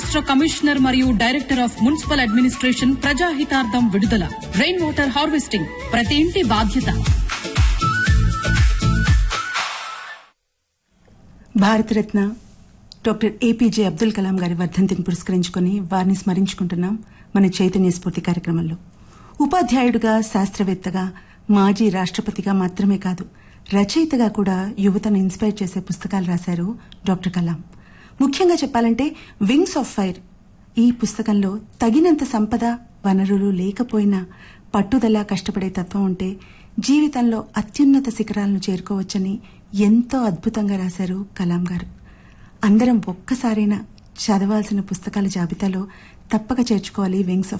రాష్ట్ర కమిషనర్ మరియు director of municipal administration ప్రజాహితార్థం విడుదల రెయిన్ వాటర్ హార్వెస్టింగ్ ప్రతి ఇంటి బాధ్యత భారతరత్న డాక్టర్ ఏపీజే అబ్దుల్ కలాం గారి వర్ధంతిని పురస్కరించుకుని వారిని స్మరించుకుంటున్నాం మన చైతన్య స్ఫూర్తి కార్యక్రమంలో ఉపాధ్యాయుడిగా శాస్త్రవేత్తగా మాజీ రాష్ట్రపతిగా మాత్రమే కాదు రచయితగా కూడా యువతను ఇన్స్పైర్ చేసే పుస్తకాలు రాశారు డాక్టర్ కలాం ముఖ్యంగా చెప్పాలంటే వింగ్స్ ఆఫ్ ఫైర్ ఈ పుస్తకంలో తగినంత సంపద వనరులు లేకపోయినా పట్టుదల కష్టపడే తత్వం ఉంటే జీవితంలో అత్యున్నత శిఖరాలను చేరుకోవచ్చని ఎంతో అద్భుతంగా రాశారు కలాం గారు అందరం ఒక్కసారైనా చదవాల్సిన పుస్తకాల జాబితాలో తప్పక చేర్చుకోవాలి వింగ్స్ ఆఫ్